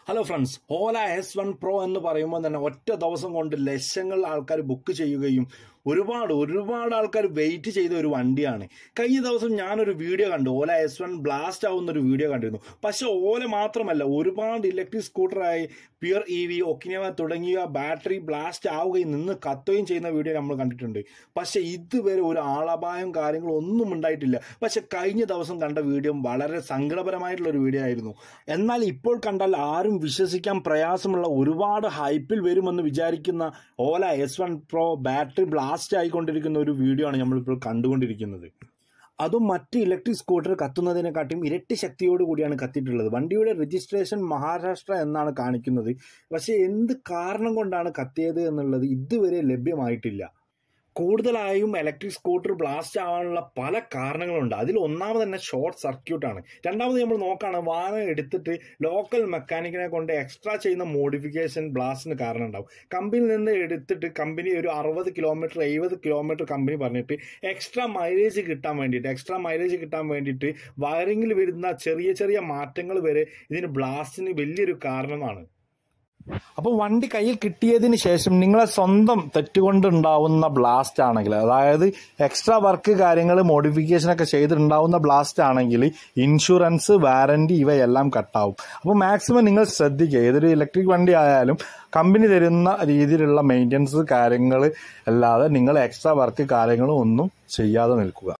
hello friends Ola S one pro എന്ന് പറയുമ്പോൾ തന്നെ ഒറ്റ ദിവസം കൊണ്ട് ലക്ഷങ്ങൾ ആൾക്കാർ ബുക്ക് ചെയ്യുകയും ഒരുപാട് ഒരുപാട് ആൾക്കാർ വെയിറ്റ് ചെയ്ത ഒരു വണ്ടിയാണ് കഴിഞ്ഞ ദിവസം ഞാനൊരു വീഡിയോ കണ്ടു ഓല എസ് വൺ ബ്ലാസ്റ്റ് ആവുന്ന ഒരു വീഡിയോ കണ്ടിരുന്നു പക്ഷെ ഓല മാത്രമല്ല ഒരുപാട് ഇലക്ട്രിക് സ്കൂട്ടറായി പിയർ ഇ വി ഒക്കിനവ തുടങ്ങിയ ബാറ്ററി ബ്ലാസ്റ്റ് ആവുകയും നിന്ന് കത്തുകയും ചെയ്യുന്ന വീഡിയോ നമ്മൾ കണ്ടിട്ടുണ്ട് പക്ഷെ ഇതുവരെ ഒരു ആളപായം കാര്യങ്ങളും ഒന്നും ഉണ്ടായിട്ടില്ല പക്ഷെ കഴിഞ്ഞ ദിവസം കണ്ട വീഡിയോ വളരെ സങ്കടപരമായിട്ടുള്ള ഒരു വീഡിയോ ആയിരുന്നു എന്നാൽ ഇപ്പോൾ കണ്ടാൽ ആരും വിശ്വസിക്കാൻ പ്രയാസമുള്ള ഒരുപാട് ഹൈപ്പിൽ വരുമെന്ന് വിചാരിക്കുന്ന Ola S one pro battery blast ആയിക്കൊണ്ടിരിക്കുന്ന ഒരു വീഡിയോ ആണ് നമ്മളിപ്പോൾ കണ്ടുകൊണ്ടിരിക്കുന്നത് അതും മറ്റ് ഇലക്ട്രിക് സ്കൂട്ടർ കത്തുന്നതിനെക്കാട്ടിയും ഇരട്ടി ശക്തിയോട് കൂടിയാണ് കത്തിയിട്ടുള്ളത് വണ്ടിയുടെ രജിസ്ട്രേഷൻ മഹാരാഷ്ട്ര എന്നാണ് കാണിക്കുന്നത് പക്ഷേ എന്ത് കാരണം കൊണ്ടാണ് കത്തിയത് എന്നുള്ളത് ഇതുവരെ ലഭ്യമായിട്ടില്ല കൂടുതലായും ഇലക്ട്രിക് സ്കൂട്ടർ ബ്ലാസ്റ്റ് ആവാനുള്ള പല കാരണങ്ങളുണ്ട് അതിൽ ഒന്നാമത് തന്നെ ഷോർട്ട് സർക്യൂട്ടാണ് രണ്ടാമത് നമ്മൾ നോക്കുകയാണ് വാഹനം എടുത്തിട്ട് ലോക്കൽ മെക്കാനിക്കിനെ കൊണ്ട് എക്സ്ട്രാ ചെയ്യുന്ന മോഡിഫിക്കേഷൻ ബ്ലാസ്റ്റിന് കാരണം ഉണ്ടാവും കമ്പനിയിൽ നിന്ന് എടുത്തിട്ട് കമ്പനി ഒരു അറുപത് കിലോമീറ്റർ എഴുപത് കിലോമീറ്റർ കമ്പനി പറഞ്ഞിട്ട് എക്സ്ട്രാ മൈലേജ് കിട്ടാൻ വേണ്ടിയിട്ട് എക്സ്ട്രാ മൈലേജ് കിട്ടാൻ വേണ്ടിയിട്ട് വയറിങ്ങിൽ വരുന്ന ചെറിയ ചെറിയ മാറ്റങ്ങൾ വരെ ഇതിന് ബ്ലാസ്റ്റിന് വലിയൊരു കാരണമാണ് അപ്പോൾ വണ്ടി കയ്യിൽ കിട്ടിയതിന് ശേഷം നിങ്ങളെ സ്വന്തം തെറ്റുകൊണ്ടുണ്ടാവുന്ന ബ്ലാസ്റ്റ് ആണെങ്കിൽ അതായത് എക്സ്ട്രാ വർക്ക് കാര്യങ്ങൾ മോഡിഫിക്കേഷൻ ഒക്കെ ചെയ്തിട്ടുണ്ടാവുന്ന ബ്ലാസ്റ്റ് ആണെങ്കിൽ ഇൻഷുറൻസ് വാറന്റി ഇവയെല്ലാം കട്ടാവും അപ്പോൾ മാക്സിമം നിങ്ങൾ ശ്രദ്ധിക്കുക ഏതൊരു ഇലക്ട്രിക് വണ്ടി ആയാലും കമ്പനി തരുന്ന രീതിയിലുള്ള മെയിൻ്റനൻസ് കാര്യങ്ങൾ അല്ലാതെ നിങ്ങൾ എക്സ്ട്രാ വർക്ക് കാര്യങ്ങളും ഒന്നും ചെയ്യാതെ നിൽക്കുക